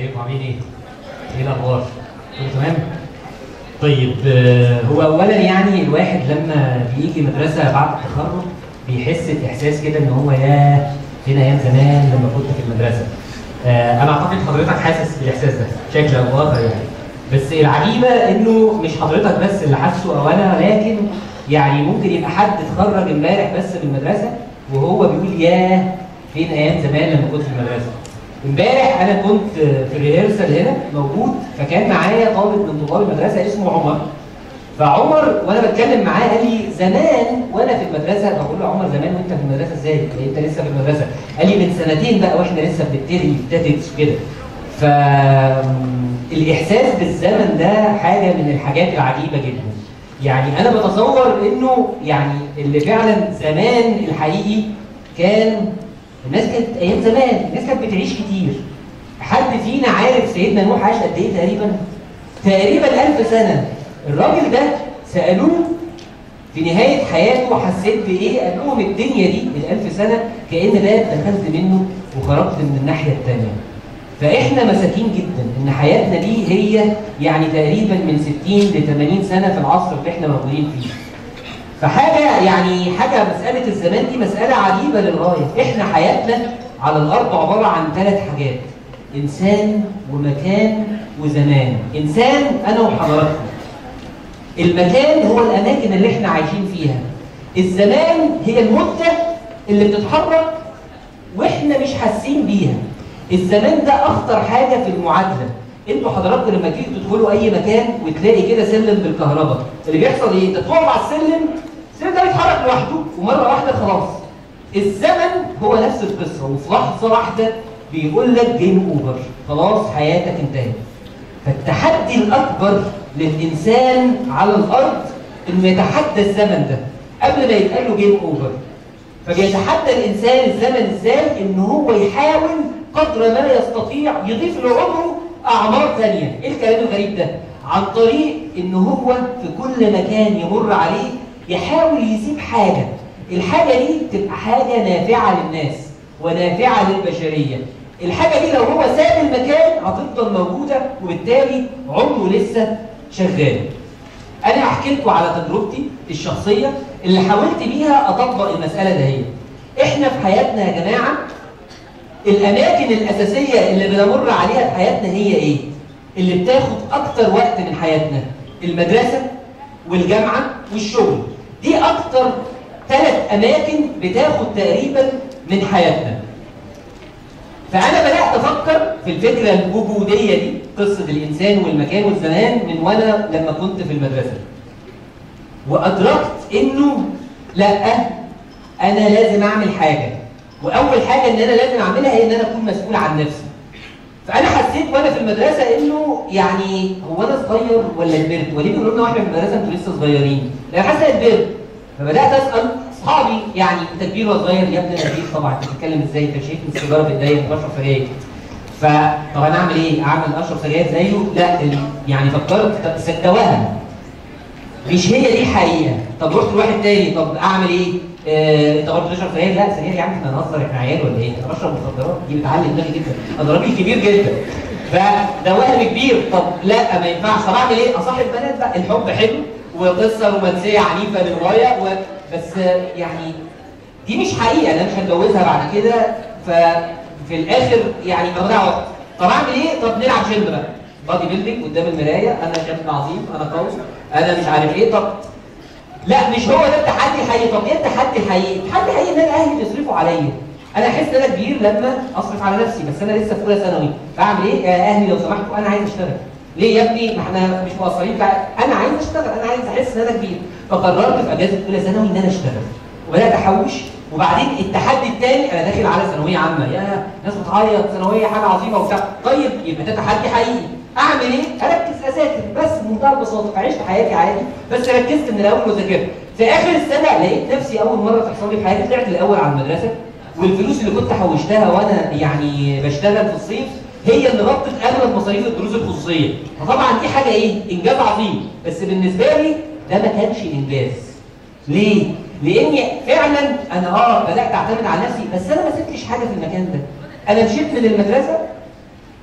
ازيكم عاملين ايه؟ ايه الاخبار؟ كله تمام؟ طيب آه، هو اولا يعني الواحد لما بيجي مدرسه بعد التخرج بيحس باحساس كده ان هو ياه فين ايام زمان لما كنت في المدرسه. آه، انا اعتقد حضرتك حاسس بالاحساس ده بشكل او باخر يعني. بس العجيبه انه مش حضرتك بس اللي حاسه او انا لكن يعني ممكن يبقى حد اتخرج امبارح بس من المدرسه وهو بيقول ياه فين ايام زمان لما كنت في المدرسه. امبارح انا كنت في الريهرسال هنا موجود فكان معايا طالب من طلاب المدرسه اسمه عمر فعمر وانا بتكلم معاه قال لي زمان وانا في المدرسه بقول له عمر زمان وانت في المدرسه ازاي؟ قال لي انت لسه في المدرسه قال لي من سنتين بقى واحنا لسه بنبتدي ابتدت كده فالاحساس بالزمن ده حاجه من الحاجات العجيبه جدا يعني انا بتصور انه يعني اللي فعلا زمان الحقيقي كان الناس كانت ايام زمان الناس كانت بتعيش كتير حد فينا عارف سيدنا نوح عاش قد ايه تقريبا تقريبا ألف سنه الراجل ده سالوه في نهايه حياته حسيت بايه قال لهم الدنيا دي الألف سنه كان باب دخلت منه وخرجت من الناحيه الثانيه فاحنا مساكين جدا ان حياتنا دي هي يعني تقريبا من 60 ل 80 سنه في العصر اللي احنا موجودين فيه فحاجه يعني حاجه مساله الزمان دي مساله عجيبه للغايه احنا حياتنا على الارض عباره عن ثلاث حاجات انسان ومكان وزمان انسان انا وحضراتكم المكان هو الاماكن اللي احنا عايشين فيها الزمان هي المده اللي بتتحرك واحنا مش حاسين بيها الزمان ده اخطر حاجه في المعادله انتوا حضراتكم لما تيجي تدخلوا اي مكان وتلاقي كده سلم بالكهرباء اللي بيحصل ايه انت تقعد على السلم السلم ده بيتحرك لوحده ومره واحده خلاص الزمن هو نفس القصه وفي لحظه واحده بيقول لك جيم اوفر خلاص حياتك انتهت فالتحدي الاكبر للانسان على الارض انه يتحدى الزمن ده قبل ما يتقال له جيم اوفر فبيتحدى الانسان الزمن ازاي ان هو يحاول قدر ما يستطيع يضيف لعمره اعمار ثانيه ايه الكلام الغريب ده عن طريق ان هو في كل مكان يمر عليه يحاول يسيب حاجه الحاجه دي تبقى حاجه نافعه للناس ونافعه للبشريه الحاجه دي لو هو ساب المكان هتفضل موجوده وبالتالي عمره لسه شغال انا هحكي لكم على تجربتي الشخصيه اللي حاولت بيها اطبق المساله دهيت احنا في حياتنا يا جماعه الاماكن الاساسيه اللي بنمر عليها في حياتنا هي ايه اللي بتاخد اكتر وقت من حياتنا المدرسه والجامعه والشغل دي اكتر ثلاث اماكن بتاخد تقريبا من حياتنا فانا بدات افكر في الفكره الوجوديه دي قصه الانسان والمكان والزمان من وانا لما كنت في المدرسه وادركت انه لا انا لازم اعمل حاجه واول حاجه ان انا لازم اعملها هي ان انا اكون مسؤول عن نفسي فانا حسيت وانا في المدرسه انه يعني هو انا صغير ولا كبرت وليه بيقولوا لنا واحنا في المدرسه انتوا لسه صغيرين لا حاسس اني كبرت فبدات اسال اصحابي يعني انت كبير ولا صغير يا ابني انا كبير طبعا انت بتتكلم ازاي انت شايفني السيجاره في ايديا بشرب سجاير فطب انا اعمل ايه؟ اعمل اشرب سجاير زيه؟ لا ال- يعني فكرت طب ده وهم مش هي دي حقيقه طب رحت لواحد تاني طب اعمل ايه؟ آه، انت برضه تشرب سجاير؟ لا سجاير يا عم احنا هنهزر احنا عيال ولا ايه؟ انا بشرب مخدرات دي بتعلم دماغي جدا انا راجل كبير جدا فده وهم كبير طب لا ما ينفعش طب اعمل ايه؟ اصاحب بنات بقى الحب حلو وقصه رومانسيه عنيفه للغايه و... بس آه، يعني دي مش حقيقه انا مش هتجوزها بعد كده ففي الاخر يعني بضيع وقت طب اعمل ايه؟ طب نلعب جيم بقى بادي بيلدينج قدام المرايه انا شاب عظيم انا قوي انا مش عارف ايه طب لا مش هو ده التحدي الحقيقي طب ايه التحدي الحقيقي؟ التحدي الحقيقي ان انا اهلي بيصرفوا عليا انا احس ان انا كبير لما اصرف على نفسي بس انا لسه في اولى ثانوي فاعمل ايه؟ يا اهلي لو سمحتوا انا عايز اشتغل ليه يا ابني ما احنا مش مقصرين فع- انا عايز اشتغل انا عايز احس ان انا كبير فقررت في اجازه اولى ثانوي ان انا اشتغل وبدات احوش وبعدين التحدي الثاني انا داخل على ثانويه عامه يا ناس بتعيط ثانويه حاجه عظيمه وبتاع طيب يبقى ده تحدي حقيقي اعمل ايه؟ اركز اذاكر بس بمنتهى البساطه عشت حياتي عادي بس ركزت من الاول وذاكرت في اخر السنه لقيت نفسي اول مره تحصل لي في حياتي طلعت الاول على المدرسه والفلوس اللي كنت حوشتها وانا يعني بشتغل في الصيف هي اللي غطت اغلب مصاريف الدروس الخصوصيه فطبعا دي حاجه ايه؟ انجاز عظيم بس بالنسبه لي ده ما كانش انجاز ليه؟ لاني فعلا انا اه بدات اعتمد على نفسي بس انا ما سبتش حاجه في المكان ده انا مشيت من المدرسه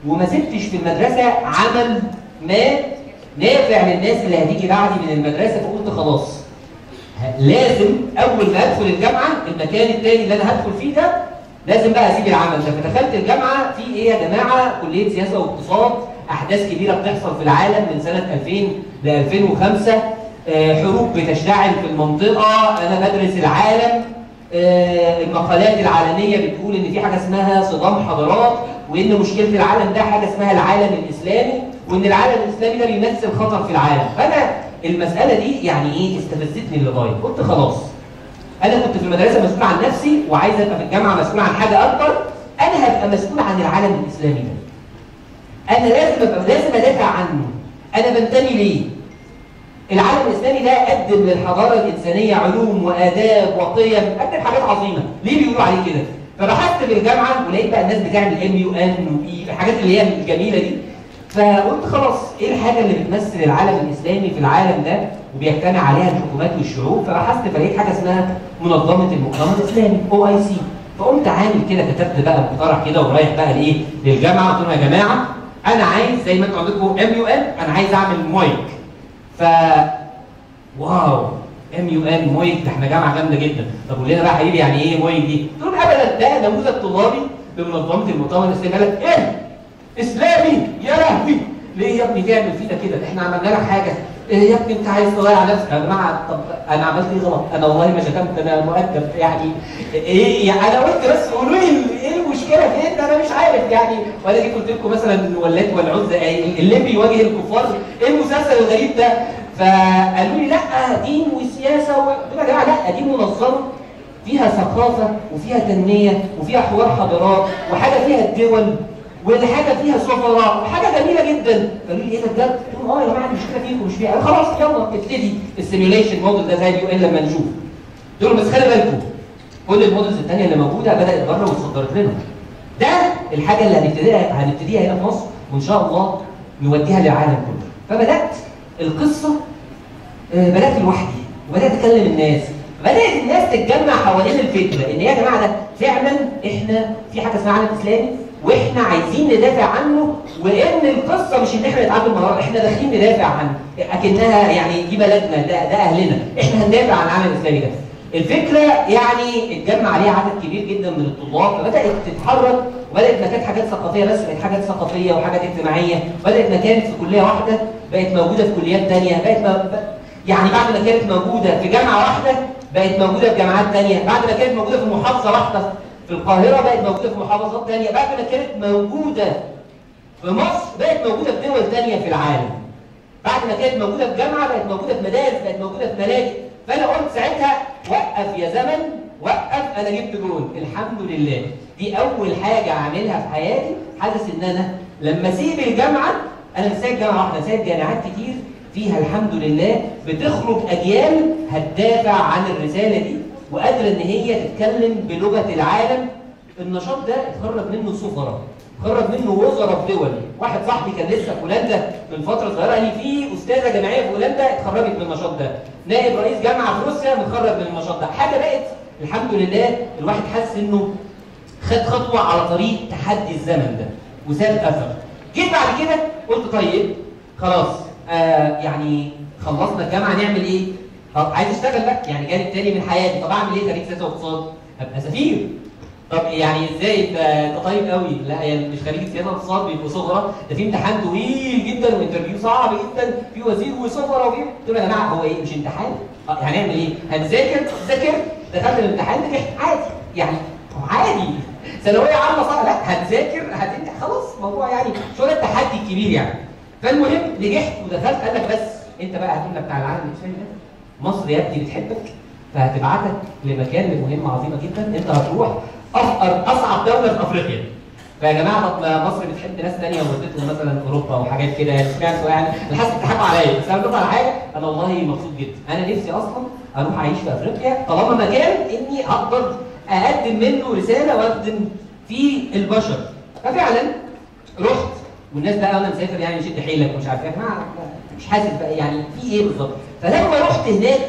وما سبتش في المدرسه عمل ما نافع للناس اللي هتيجي بعدي من المدرسه فقلت خلاص لازم اول ما ادخل الجامعه المكان الثاني اللي انا هدخل فيه ده لازم بقى اسيب العمل ده فدخلت الجامعه في ايه يا جماعه كليه سياسه واقتصاد احداث كبيره بتحصل في العالم من سنه 2000 ل 2005 آه، حروب بتشتعل في المنطقه انا بدرس العالم آه، المقالات العالميه بتقول ان في حاجه اسمها صدام حضارات وان مشكله العالم ده حاجه اسمها العالم الاسلامي وان العالم الاسلامي ده بيمثل خطر في العالم فانا المساله دي يعني ايه استفزتني للغايه قلت خلاص انا كنت في المدرسه مسؤول عن نفسي وعايز ابقى في الجامعه مسؤول عن حاجه اكبر انا هبقى مسؤول عن العالم الاسلامي ده انا لازم ابقى لازم ادافع عنه انا بنتمي ليه العالم الاسلامي ده قدم للحضاره الانسانيه علوم واداب وقيم قدم حاجات عظيمه ليه بيقولوا عليه كده فبحثت في الجامعه ولقيت بقى الناس بتعمل ام يو ان وبي الحاجات اللي هي الجميله دي فقلت خلاص ايه الحاجه اللي بتمثل العالم الاسلامي في العالم ده وبيجتمع عليها الحكومات والشعوب فبحثت فلقيت حاجه اسمها منظمه المؤتمر الاسلامي او اي سي فقمت عامل كده كتبت بقى مقترح كده ورايح بقى لايه للجامعه قلت لهم يا جماعه انا عايز زي ما انتوا عندكم ام يو ان انا عايز اعمل مايك ف واو ام يو ان مويك ده احنا جامعه جامده جدا طب قول لنا بقى حبيبي يعني ايه مويك دي؟ قلت لهم ابدا ده نموذج طلابي بمنظمه المؤتمر الاسلامي قال لك ايه؟ اسلامي يا لهوي ليه يا ابني تعمل فينا كده؟ احنا عملنا لك حاجه إيه يا ابني انت عايز تضيع نفسك يا جماعه طب انا عملت ايه غلط؟ انا والله ما شتمت انا مؤدب يعني ايه يعني انا قلت بس قولوا لي ايه المشكله فين؟ انا مش عارف يعني ولا جيت قلت لكم مثلا ولات والعزى الليمبي يواجه الكفار ايه المسلسل الغريب ده؟ فقالوا لي لا دين وسياسه و... قلت لهم يا جماعه لا دي منظمه فيها ثقافه وفيها تنميه وفيها حوار حضارات وحاجه فيها الدول والحاجه فيها سفراء وحاجه جميله جدا قالوا لي ايه ده بجد؟ قلت لهم اه يا جماعه المشكله فيكم مش فيها قالوا خلاص يلا ابتدي السيميوليشن موديل ده زي اليو ان لما نشوف قلت لهم بس خلي بالكم كل المودلز الثانيه اللي موجوده بدات بره واتصدرت لنا ده الحاجه اللي هنبتديها هنبتديها هنا في مصر وان شاء الله نوديها للعالم كله فبدات القصه آه، بدات لوحدي وبدات اكلم الناس بدات الناس تتجمع حوالين الفكره ان يا جماعه ده فعلا احنا في حاجه اسمها عالم اسلامي واحنا عايزين ندافع عنه وان القصه مش ان احنا نتعامل مع احنا داخلين ندافع عنه اكنها يعني دي بلدنا ده, ده اهلنا احنا هندافع عن العالم الاسلامي ده الفكره يعني اتجمع عليها عدد كبير جدا من الطلاب فبدات تتحرك وبدات ما كانت حاجات ثقافيه بس بقت حاجات ثقافيه وحاجات اجتماعيه بدات ما كانت في كليه واحده بقت موجوده في كليات ثانيه بقت ما يعني بعد ما كانت موجوده في جامعه واحده بقت موجوده في جامعات ثانيه بعد ما كانت موجوده في محافظه واحده في القاهره بقت موجوده في محافظات ثانيه بعد ما كانت موجوده في مصر بقت موجوده في دول ثانيه في العالم بعد ما كانت موجوده في جامعه بقت موجوده في مدارس بقت موجوده في ملاجئ فانا قلت ساعتها وقف يا زمن وقف انا جبت جول الحمد لله دي اول حاجه اعملها في حياتي حاسس ان انا لما اسيب الجامعه انا مش سايب جامعه واحده سايب جامعات كتير فيها الحمد لله بتخرج اجيال هتدافع عن الرساله دي وقادره ان هي تتكلم بلغه العالم النشاط ده اتخرج منه سفراء خرج منه وزراء في دول واحد صاحبي كان لسه في هولندا من فتره صغيره قال لي في استاذه جامعيه في هولندا اتخرجت من النشاط ده نائب رئيس جامعه في روسيا متخرج من النشاط ده حاجه بقت الحمد لله الواحد حاسس انه خد خطوه على طريق تحدي الزمن ده وساب اثر جيت بعد كده قلت طيب خلاص آه يعني خلصنا الجامعه نعمل ايه؟ طب عايز اشتغل بقى يعني جانب تاني من حياتي طب اعمل ايه خريج سياسه واقتصاد؟ ابقى سفير طب يعني ازاي انت انت طيب قوي لا يعني مش خريج سياسه واقتصاد بيبقوا صغرى ده في امتحان طويل جدا وانترفيو صعب جدا في وزير وصغرى وفي قلت له يا جماعه هو ايه مش امتحان آه، هنعمل ايه؟ هنذاكر ذاكر دخلت الامتحان نجحت عادي يعني عادي ثانويه عامه صعبه لا هتذاكر هتنجح خلاص موضوع يعني شو ده التحدي الكبير يعني فالمهم نجحت ودخلت قال لك بس انت بقى هتبقى بتاع العالم الاسلامي ده مصر يا ابني بتحبك فهتبعتك لمكان لمهمه عظيمه جدا انت هتروح أفقر اصعب دوله في افريقيا فيا جماعه طب ما مصر بتحب ناس ثانيه وودتهم مثلا اوروبا وحاجات كده يعني سمعتوا يعني انا حاسس بتضحكوا عليا بس انا بقول على حاجه انا والله مبسوط جدا انا نفسي اصلا اروح اعيش في افريقيا طالما مكان اني اقدر اقدم منه رساله واخدم فيه البشر ففعلا رحت والناس بقى وانا مسافر يعني شد حيلك ومش عارف ايه يا جماعه مش حاسس بقى يعني في ايه بالظبط فلما رحت هناك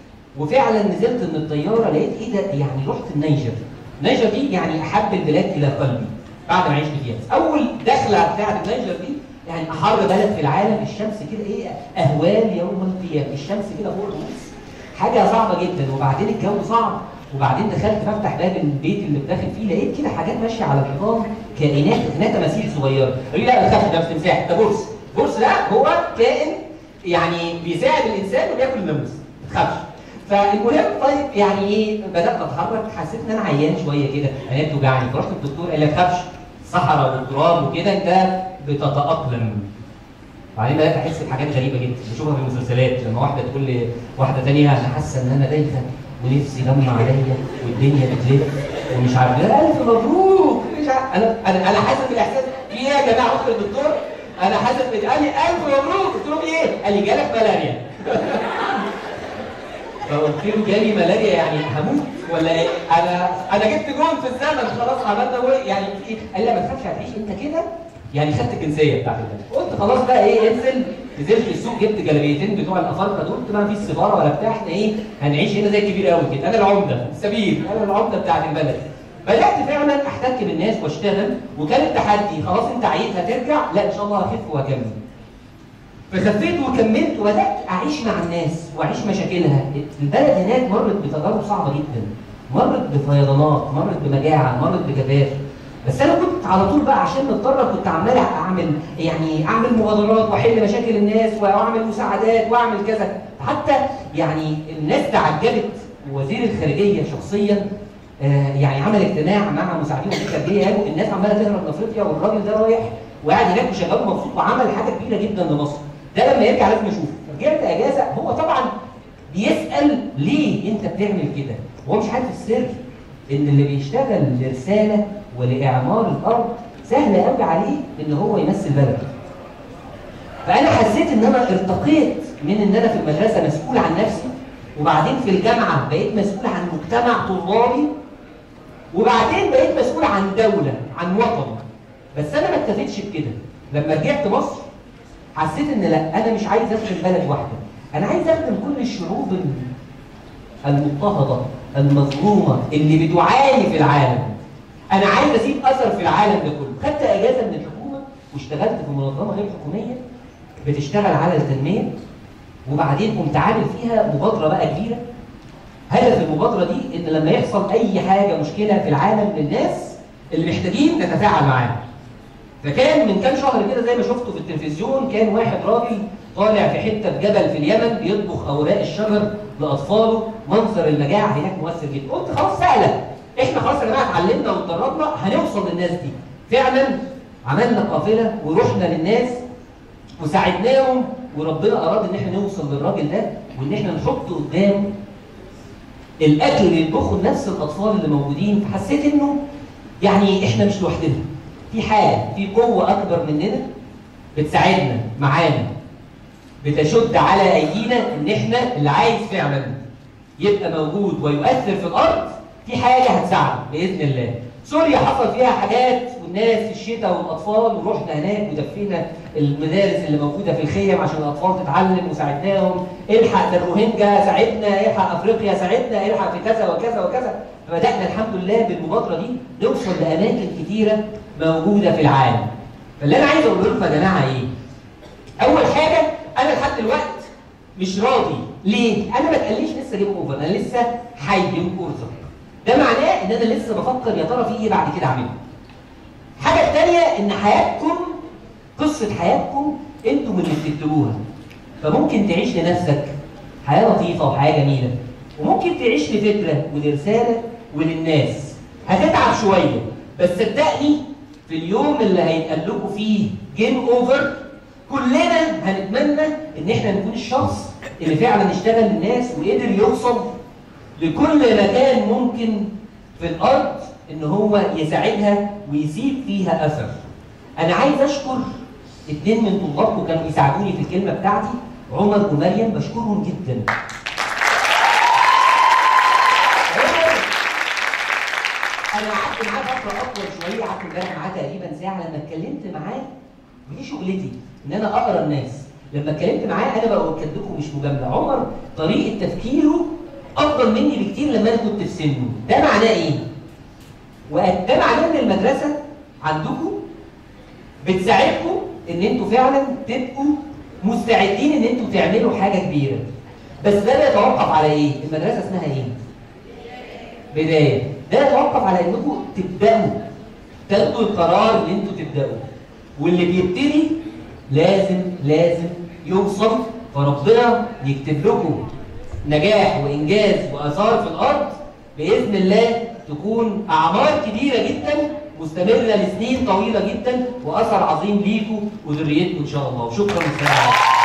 وفعلا نزلت من الطياره لقيت ايه ده يعني رحت النيجر النيجر دي يعني احب البلاد الى قلبي بعد ما عيش في فيها اول دخله بتاعت النيجر دي يعني احر بلد في العالم الشمس كده ايه اهوال يوم القيامه الشمس كده فوق الرؤوس حاجه صعبه جدا وبعدين الجو صعب وبعدين دخلت بفتح باب البيت اللي بداخل فيه لقيت كده حاجات ماشيه على الحيطان كائنات كائنات تماثيل صغيره قالوا لي لا ما تخافش ده مش تمساح ده برص برص ده هو كائن يعني بيساعد الانسان وبياكل الناموس ما تخافش فالمهم طيب يعني ايه بدات اتحرك حسيت ان انا عيان شويه كده انا بتوجعني فرحت للدكتور قال لي ما تخافش صحراء والتراب وكده انت بتتاقلم وبعدين بدات احس بحاجات غريبه جدا بشوفها في المسلسلات لما واحده تقول لي واحده ثانيه انا حاسه ان انا دايخه ونفسي دم عليا والدنيا بتلف ومش عارف لا الف مبروك مش عارف انا انا انا حاسس بالاحساس في ايه يا جماعه رحت للدكتور انا حاسس بال- قال لي الف مبروك قلت له ايه؟ قال لي جالك ملاريا فقلت له جالي ملاريا يعني هموت ولا ايه؟ انا انا جبت جون في الزمن خلاص عملنا ايه يعني ايه؟ قال لي ما تخافش هتعيش انت كده يعني خدت الجنسيه بتاعت البلد قلت خلاص بقى ايه انزل نزلت السوق جبت جلابيتين بتوع الافارقه دول قلت ما فيش سفاره ولا بتاع احنا ايه هنعيش هنا زي الكبير قوي كده انا العمده السبيل انا العمده بتاعت البلد بدات فعلا احتك بالناس واشتغل وكان التحدي خلاص انت عايزها ترجع لا ان شاء الله هخف وهكمل فخفيت وكملت وبدات اعيش مع الناس واعيش مشاكلها البلد هناك مرت بتجارب صعبه جدا مرت بفيضانات مرت بمجاعه مرت بجفاف بس انا كنت على طول بقى عشان مضطر كنت عمال اعمل يعني اعمل مبادرات واحل مشاكل الناس واعمل مساعدات واعمل كذا حتى يعني الناس تعجبت وزير الخارجيه شخصيا آه، يعني عمل اجتماع مع مساعدين وزير الخارجيه قالوا الناس عماله تهرب من افريقيا والراجل ده رايح وقاعد هناك وشغال مبسوط وعمل حاجه كبيره جدا لمصر ده لما يرجع لازم اشوفه رجعت اجازه هو طبعا بيسال ليه انت بتعمل كده هو مش عارف السر ان اللي بيشتغل لرساله ولاعمار الارض سهل قوي عليه ان هو يمثل بلده فانا حسيت ان انا ارتقيت من ان انا في المدرسه مسؤول عن نفسي وبعدين في الجامعه بقيت مسؤول عن مجتمع طلابي وبعدين بقيت مسؤول عن دوله عن وطن بس انا ما اكتفيتش بكده لما رجعت مصر حسيت ان لا انا مش عايز اخدم بلد واحده انا عايز اخدم كل الشعوب ال- المضطهده المظلومه اللي بتعاني في العالم انا عايز اسيب اثر في العالم ده كله خدت اجازه من الحكومه واشتغلت في منظمه غير حكوميه بتشتغل على التنميه وبعدين قمت عامل فيها مبادره بقى كبيره هدف المبادره دي ان لما يحصل اي حاجه مشكله في العالم للناس اللي محتاجين نتفاعل معاهم فكان من كام شهر كده زي ما شفته في التلفزيون كان واحد راجل طالع في حته في جبل في اليمن بيطبخ اوراق الشجر لاطفاله منظر المجاعه هناك مؤثر جدا قلت خلاص سهله احنا خلاص يا جماعه اتعلمنا واتدربنا هنوصل للناس دي فعلا عملنا قافله ورحنا للناس وساعدناهم وربنا اراد ان احنا نوصل للراجل ده وان احنا نحط قدامه الاكل اللي يطبخه لنفس الاطفال اللي موجودين فحسيت انه يعني احنا مش لوحدنا في حاجه في قوه اكبر مننا بتساعدنا معانا بتشد على ايدينا ان احنا اللي عايز فعلا يبقى موجود ويؤثر في الارض في حاجه هتساعده باذن الله سوريا حصل فيها حاجات والناس في الشتاء والاطفال ورحنا هناك ودفينا المدارس اللي موجوده في الخيم عشان الاطفال تتعلم وساعدناهم الحق ده الروهينجا ساعدنا الحق افريقيا ساعدنا الحق في كذا وكذا وكذا فبدانا الحمد لله بالمبادره دي نوصل لاماكن كتيره موجوده في العالم فاللي انا عايز اقوله لكم يا جماعه ايه؟ اول حاجه انا لحد دلوقتي مش راضي ليه؟ انا ما اتقاليش لسه جيم اوفر انا لسه حي وارزق ده معناه ان انا لسه بفكر يا ترى في ايه بعد كده اعمله الحاجه الثانيه ان حياتكم قصه حياتكم انتم اللي بتكتبوها فممكن تعيش لنفسك حياه لطيفه وحياه جميله وممكن تعيش لفكره ولرساله وللناس هتتعب شويه بس صدقني في اليوم اللي هيتقال لكم فيه جيم اوفر كلنا هنتمنى ان احنا نكون الشخص اللي فعلا اشتغل للناس وقدر يوصل لكل مكان ممكن في الارض ان هو يساعدها ويسيب فيها اثر. انا عايز اشكر اتنين من طلابكم كانوا بيساعدوني في الكلمه بتاعتي عمر ومريم بشكرهم جدا. عمر انا قعدت معاه فتره اطول شويه قعدت امبارح معاه تقريبا ساعه لما اتكلمت معاه ودي شغلتي ان انا اقرا الناس لما اتكلمت معاه انا باكد لكم مش مجامله عمر طريقه تفكيره افضل مني بكتير لما انا كنت في سنه ده معناه ايه وده معناه ان المدرسه عندكم بتساعدكم ان انتوا فعلا تبقوا مستعدين ان انتوا تعملوا حاجه كبيره بس ده بيتوقف على ايه المدرسه اسمها ايه بدايه ده يتوقف على انكم تبداوا تاخدوا القرار ان انتوا تبداوا واللي بيبتدي لازم لازم يوصل فربنا يكتب لكم نجاح وانجاز واثار في الارض باذن الله تكون اعمار كبيره جدا مستمره لسنين طويله جدا واثر عظيم ليكم وذريتكم ان شاء الله وشكرا للسلام عليكم